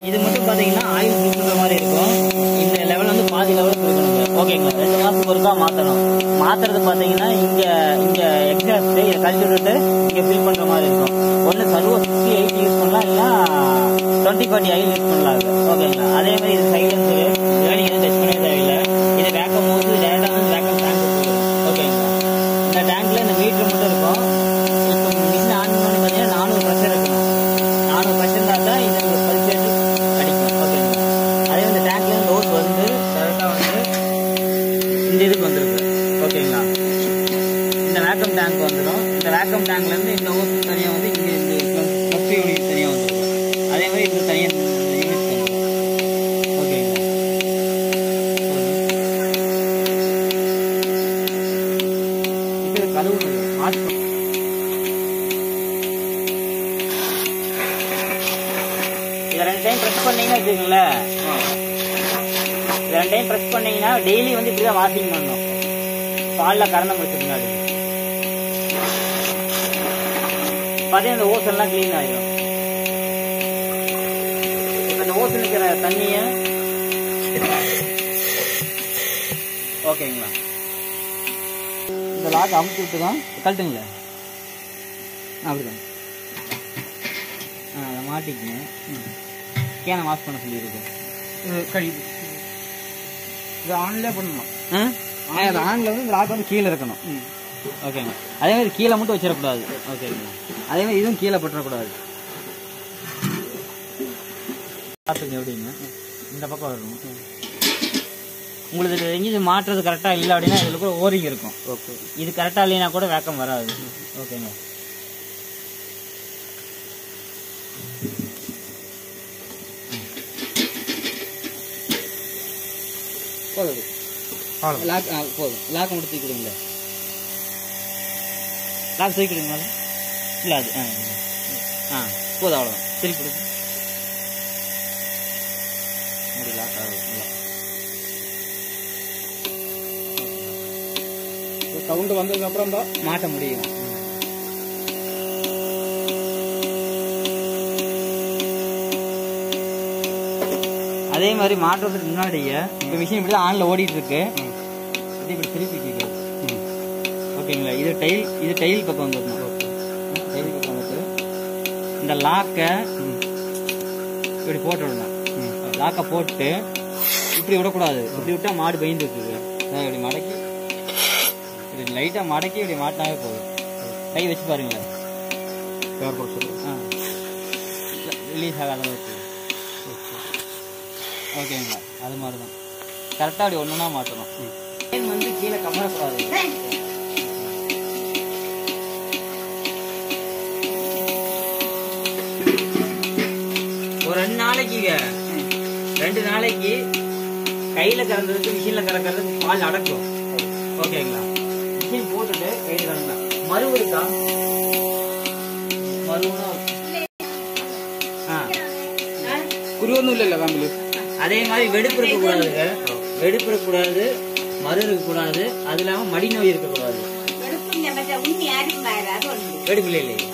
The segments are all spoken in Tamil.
இது மட்டும் பாத்தீங்கன்னா ஆயில் ஃபில்டர் மாதிரி இருக்கும் இந்த லெவல் வந்து பாதி லெவல் இருக்கணுங்க ஓகேங்களா ரெண்டு மாசத்துக்கு ஒருக்கா மாத்தணும் மாத்துறது பாத்தீங்கன்னா இங்க இங்க எக்ஸாஸ்ட் இதை கழிச்சு விட்டுட்டு இங்க ஃபில் பண்ற மாதிரி இருக்கும் ஒன்னு சர்வோ சிக்ஸ்டி எயிட் யூஸ் பண்ணலாம் இல்ல டுவெண்ட்டி ஃபார்ட்டி ஆயில் யூஸ் பண்ணலாம் இது. ஓகேங்களா அதே மாதிரி இது சைலன்சர் ஏர்னிங் எதுவும் டச் பண்ணவே தேவையில்லை இது வேக்கம் போது டேரக்டா வந்து வேக்கம் டேங்க் ஓகேங்களா இந்த டேங்க்ல இந்த மீட்டர் மட்டும் இருக்கும் இப்போ மிஷின் ஆன் பண்ணி பார்த்தீங்கன்னா நானூறு ப்ரெஷர் இருக்கணும் நானூறு ப்ரெஷர் தான் இது ஒரு பல்சேட்டு அடிக்கும் ஓகேங்களா அதே இந்த டேங்க்ல லோட் வந்து கரெக்டாக வந்து இந்த இதுக்கு வந்துருக்கு ஓகேங்களா இந்த வேக்கம் டேங்க் வந்துடும் இந்த வேக்கம் டேங்க்ல இருந்து இந்த ஓஸ் தனியாக வந்து இங்கே இந்த ஃபஸ்ட் யூனிட் தனியாக வந்துடும் அதே மாதிரி இது தனியாக யூனிட் வந்துடும் ஓகேங்களா இது கதவு ஆட் இதை ரெண்டு டைம் ப்ரெஸ் பண்ணீங்கன்னா வச்சுக்கோங்களேன் இதை ரெண்டு டைம் ப்ரெஸ் பண்ணீங்கன்னா டெய்லி வந்து இப்படி தான் வாஷிங் பண்ணணும் பாலில் கறந்த முடிச்சு முன்னாடி பார்த்தீங்கன்னா இந்த ஓஸ் எல்லாம் க்ளீன் ஆகிடும் இப்போ இந்த ஓஸ் இருக்கிற தண்ணியை ஓகேங்களா இந்த லாக் அமுச்சு விட்டு தான் கழட்டுங்களேன் அப்படிதான் ஆ அதை மாட்டிக்கணும் கேனை வாஷ் பண்ண சொல்லியிருக்கு கழிவு இது ஆன்லேயே பண்ணலாம் ஆ அது ஆனில் வந்து இந்த லாக் வந்து கீழே இருக்கணும் ஓகேங்க அதே மாதிரி கீழே மட்டும் வச்சிடக்கூடாது ஓகேங்க அதே மாதிரி இதுவும் கீழே பற்றக்கூடாது பார்த்துங்க எப்படிங்க இந்த பக்கம் வரணும் உங்களுக்கு இது எங்கேயும் மாற்றுறது கரெக்டாக இல்லை அப்படின்னா இதில் கூட ஓரிங் இருக்கும் ஓகே இது கரெக்டாக இல்லைனா கூட வேக்கம் வராது ஓகேங்க போதும் அவ்வளோ லாக் ஆ, போதும் லாக் மட்டும் தூக்கி கொடுங்க லாக் தூக்கி கொடுங்க இல்லை அது ஆ ஆ போதும் அவ்வளோதான் திருப்பி கொடுங்க முடி லாக் ஆகுது நல்லா சவுண்டு வந்ததுக்கு அப்புறம் தான் மாட்ட முடியும் அதே மாதிரி மாட்டுறதுக்கு முன்னாடியே இப்போ மிஷின் இப்படி தான் ஆனில் ஓடிட்டு இருக்கு இது இப்படி திருப்பி கேட்குது ஓகேங்களா இது டைல் இது டைல் பக்கம் வந்துடணும் டைல் பக்கம் வந்துட்டு இந்த லாக்கை இப்படி போட்டு விடணும் லாக்கை போட்டு இப்படி விடக்கூடாது இப்படி விட்டா மாடு பயந்து இருக்குது அதான் இப்படி மடக்கி இப்படி லைட்டாக மடக்கி இப்படி மாட்டினாவே போதும் கை வச்சு பாருங்களேன் பேர் போட சொல்லு ஆ ரிலீஸ் ஆகாத அளவுக்கு ஓகேங்களா அது மாதிரி தான் கரெக்டாக அப்படி ஒன்றுனா மாற்றணும் செயின் வந்து கீழே கமரக்கூடாது ஒரு ரெண்டு நாளைக்குங்க ரெண்டு நாளைக்கு கையில கறந்ததுக்கு மிஷின்ல கறக்கிறதுக்கு பால் அடக்கும் ஓகேங்களா மிஷின் போட்டுட்டு கையில கறந்தா மறு இருக்கா மறுனா ஆ குருவொன்றும் இல்லைல்ல காம்பில் அதே மாதிரி வெடிப்பு இருக்கக்கூடாதுங்க வெடிப்பு இருக்கக்கூடாது மறு இருக்கக்கூடாது அது இல்லாம மடி நோய் இருக்கக்கூடாது വെളുപ്പിന്റെ മറ്റേ ഉണ്ണി ആരും വരാതെ ഉണ്ട് வெடிப்பு இல்லை இல்லை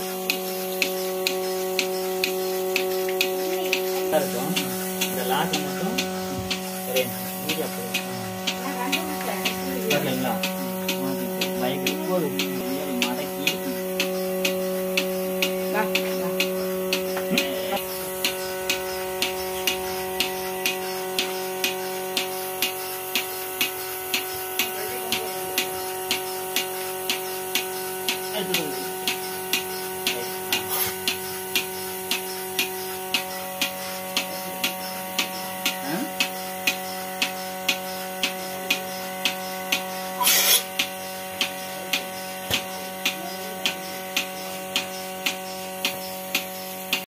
இருக்கும் இந்த லாட்டை மட்டும் ஒரே மீடியா போதும் ஓகேங்களா பைக்கு போதும் மடக்கி எடுத்துட்டு